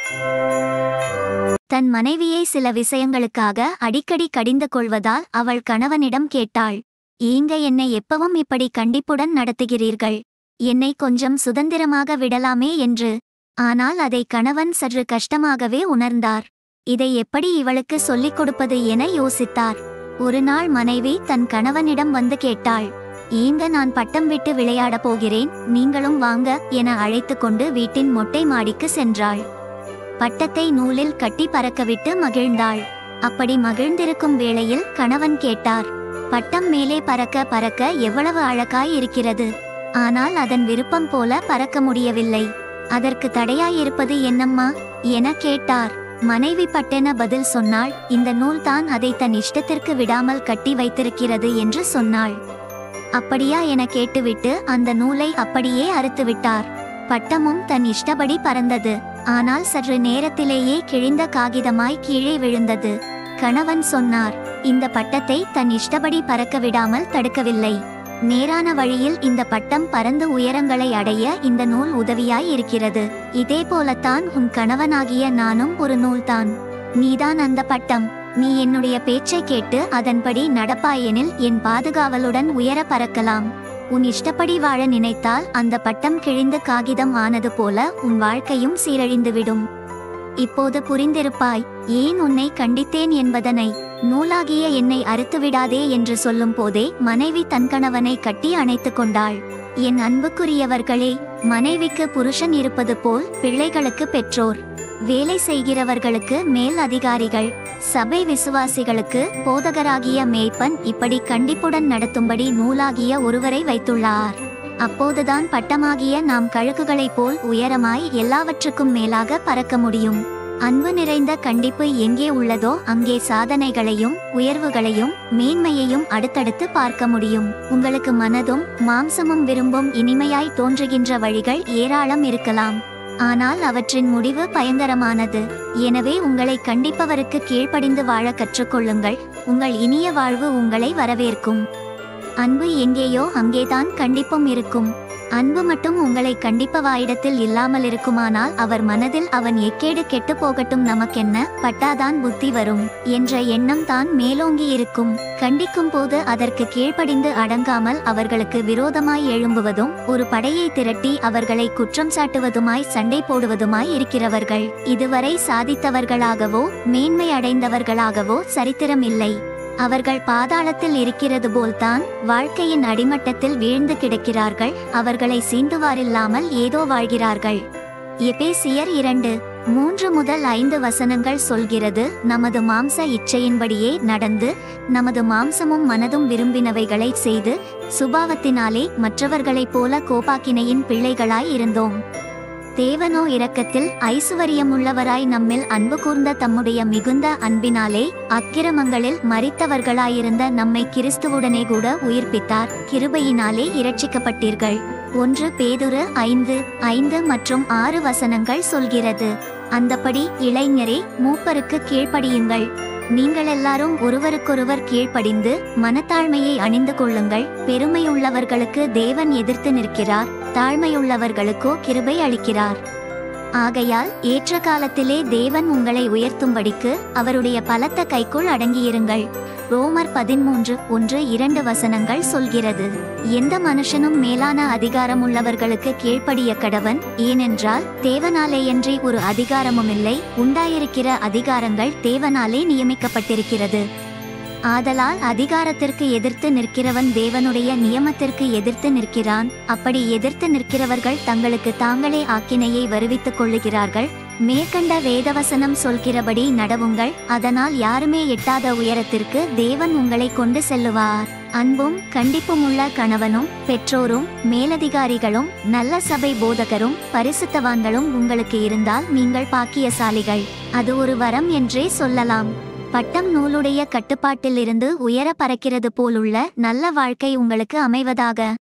தன் மனைவியை சில விஷயங்களுக்காக அடிக்கடி கடிந்து கொள்வதால் அவள் கணவனிடம் கேட்டாள் ஏங்க என்னை எப்பவும் இப்படி கண்டிப்புடன் நடத்துகிறீர்கள் என்னை கொஞ்சம் சுதந்திரமாக விடலாமே என்று ஆனால் அதை கணவன் சற்று கஷ்டமாகவே உணர்ந்தார் இதை எப்படி இவளுக்கு சொல்லிக் கொடுப்பது என யோசித்தார் ஒரு நாள் மனைவி தன் கணவனிடம் வந்து கேட்டாள் ஏங்க நான் பட்டம் விட்டு விளையாடப் போகிறேன் நீங்களும் வாங்க என அழைத்து கொண்டு வீட்டின் மொட்டை மாடிக்கு சென்றாள் பட்டத்தை நூலில் கட்டி பறக்கவிட்டு மகிழ்ந்தாள் அப்படி மகிழ்ந்திருக்கும் வேளையில் கணவன் கேட்டார் பட்டம் மேலே பறக்க பறக்க எவ்வளவு அழகாய் இருக்கிறது ஆனால் அதன் விருப்பம் போல பறக்க முடியவில்லை அதற்கு தடையாயிருப்பது என்னம்மா என கேட்டார் மனைவி பட்டென பதில் சொன்னாள் இந்த நூல்தான் அதை தன் இஷ்டத்திற்கு விடாமல் கட்டி வைத்திருக்கிறது என்று சொன்னாள் அப்படியா என கேட்டுவிட்டு அந்த நூலை அப்படியே அறுத்துவிட்டார் பட்டமும் தன் இஷ்டப்படி பறந்தது ஆனால் சற்று நேரத்திலேயே கிழிந்த காகிதமாய் கீழே விழுந்தது கணவன் சொன்னார் இந்த பட்டத்தை தன் இஷ்டப்படி பறக்க விடாமல் தடுக்கவில்லை நேரான வழியில் இந்த பட்டம் பறந்து உயரங்களை அடைய இந்த நூல் உதவியாய் இருக்கிறது இதே போலத்தான் உன் கணவனாகிய நானும் ஒரு நூல்தான் நீதான் அந்த பட்டம் நீ என்னுடைய பேச்சை கேட்டு அதன்படி நடப்பாயெனில் என் பாதுகாவலுடன் உயர பறக்கலாம் உன் இஷ்டப்படி வாழ நினைத்தால் அந்த பட்டம் கிழிந்து காகிதம் ஆனது போல உன் வாழ்க்கையும் சீரழிந்துவிடும் இப்போது புரிந்திருப்பாய் ஏன் உன்னை கண்டித்தேன் என்பதனை நூலாகிய என்னை அறுத்துவிடாதே என்று சொல்லும் போதே மனைவி தன் கணவனை கட்டி அணைத்துக் கொண்டாள் என் அன்புக்குரியவர்களே மனைவிக்கு புருஷன் இருப்பது போல் பிள்ளைகளுக்கு பெற்றோர் வேலை செய்கிறவர்களுக்கு மேல் அதிகாரிகள் சபை விசுவாசிகளுக்கு போதகராகிய மேய்ப்பன் இப்படி கண்டிப்புடன் நடத்தும்படி நூலாகிய ஒருவரை வைத்துள்ளார் அப்போதுதான் பட்டமாகிய நாம் கழுகுகளைப் போல் உயரமாய் எல்லாவற்றுக்கும் மேலாக பறக்க முடியும் அன்பு நிறைந்த கண்டிப்பு எங்கே உள்ளதோ அங்கே சாதனைகளையும் உயர்வுகளையும் மேன்மையையும் அடுத்தடுத்து பார்க்க முடியும் உங்களுக்கு மனதும் மாம்சமும் விரும்பும் இனிமையாய் தோன்றுகின்ற வழிகள் ஏராளம் இருக்கலாம் ஆனால் அவற்றின் முடிவு பயங்கரமானது எனவே உங்களை கண்டிப்பவருக்கு கீழ்ப்படிந்து வாழ கற்றுக்கொள்ளுங்கள் உங்கள் இனிய வாழ்வு உங்களை வரவேற்கும் அன்பு எங்கேயோ அங்கேதான் கண்டிப்பும் இருக்கும் அன்பு மட்டும் உங்களை கண்டிப்பவாயிடத்தில் இல்லாமல் இருக்குமானால் அவர் மனதில் அவன் எக்கேடு கெட்டு போகட்டும் நமக்கென்ன பட்டாதான் புத்தி வரும் என்ற எண்ணம் தான் மேலோங்கி இருக்கும் கண்டிக்கும் போது அதற்கு கீழ்ப்படிந்து அடங்காமல் அவர்களுக்கு விரோதமாய் எழும்புவதும் ஒரு படையை திரட்டி அவர்களை குற்றம் சாட்டுவதுமாய் சண்டை போடுவதுமாய் இருக்கிறவர்கள் இதுவரை சாதித்தவர்களாகவோ மேன்மை அடைந்தவர்களாகவோ சரித்திரம் இல்லை அவர்கள் பாதாளத்தில் இருக்கிறது போல்தான் வாழ்க்கையின் அடிமட்டத்தில் வீழ்ந்து கிடக்கிறார்கள் அவர்களை சீண்டுவாரில்லாமல் ஏதோ வாழ்கிறார்கள் எபேசியர் இரண்டு மூன்று முதல் ஐந்து வசனங்கள் சொல்கிறது நமது மாம்ச இச்சையின்படியே நடந்து நமது மாம்சமும் மனதும் விரும்பினவைகளை செய்து சுபாவத்தினாலே மற்றவர்களைப் போல கோபாக்கினையின் பிள்ளைகளாய் இருந்தோம் தேவனோ இரக்கத்தில் ஐசுவரியமுள்ளவராய் நம்மில் அன்பு கூர்ந்த தம்முடைய மிகுந்த அன்பினாலே அக்கிரமங்களில் மரித்தவர்களாயிருந்த நம்மை கிறிஸ்துவுடனே கூட உயிர்ப்பித்தார் கிருபையினாலே இரட்சிக்கப்பட்டீர்கள் ஒன்று பேதுரு ஐந்து ஐந்து மற்றும் ஆறு வசனங்கள் சொல்கிறது அந்தபடி இளைஞரே மூப்பருக்கு கீழ்ப்படியுங்கள் நீங்கள் எல்லாரும் ஒருவருக்கொருவர் கீழ்ப்படிந்து மனத்தாழ்மையை அணிந்து கொள்ளுங்கள் பெருமையுள்ளவர்களுக்கு தேவன் எதிர்த்து நிற்கிறார் தாழ்மையுள்ளவர்களுக்கோ கிருபை அளிக்கிறார் ஆகையால் ஏற்ற காலத்திலே தேவன் உங்களை உயர்த்தும்படிக்கு அவருடைய பலத்த கைக்குள் அடங்கியிருங்கள் ரோமர் பதிமூன்று ஒன்று இரண்டு வசனங்கள் சொல்கிறது எந்த மனுஷனும் மேலான அதிகாரம் உள்ளவர்களுக்கு கீழ்ப்படிய கடவன் ஏனென்றால் தேவனாலேயன்றி ஒரு அதிகாரமும் இல்லை உண்டாயிருக்கிற அதிகாரங்கள் தேவனாலே நியமிக்கப்பட்டிருக்கிறது ஆதலால் அதிகாரத்திற்கு எதிர்த்து நிற்கிறவன் தேவனுடைய நியமத்திற்கு எதிர்த்து நிற்கிறான் அப்படி எதிர்த்து நிற்கிறவர்கள் தங்களுக்கு தாங்களே ஆக்கினையை வருவித்துக் கொள்ளுகிறார்கள் மேற்கண்ட வேதவசனம் சொல்கிறபடி நடவுங்கள் அதனால் யாருமே எட்டாத உயரத்திற்கு தேவன் உங்களை கொண்டு செல்லுவார் அன்பும் கண்டிப்பும் உள்ள கணவனும் பெற்றோரும் மேலதிகாரிகளும் நல்ல சபை போதகரும் பரிசுத்தவான்களும் உங்களுக்கு இருந்தால் நீங்கள் பாக்கியசாலிகள் அது ஒரு வரம் என்றே சொல்லலாம் பட்டம் நூலுடைய கட்டுப்பாட்டிலிருந்து உயர பறக்கிறது போலுள்ள நல்ல வாழ்க்கை உங்களுக்கு அமைவதாக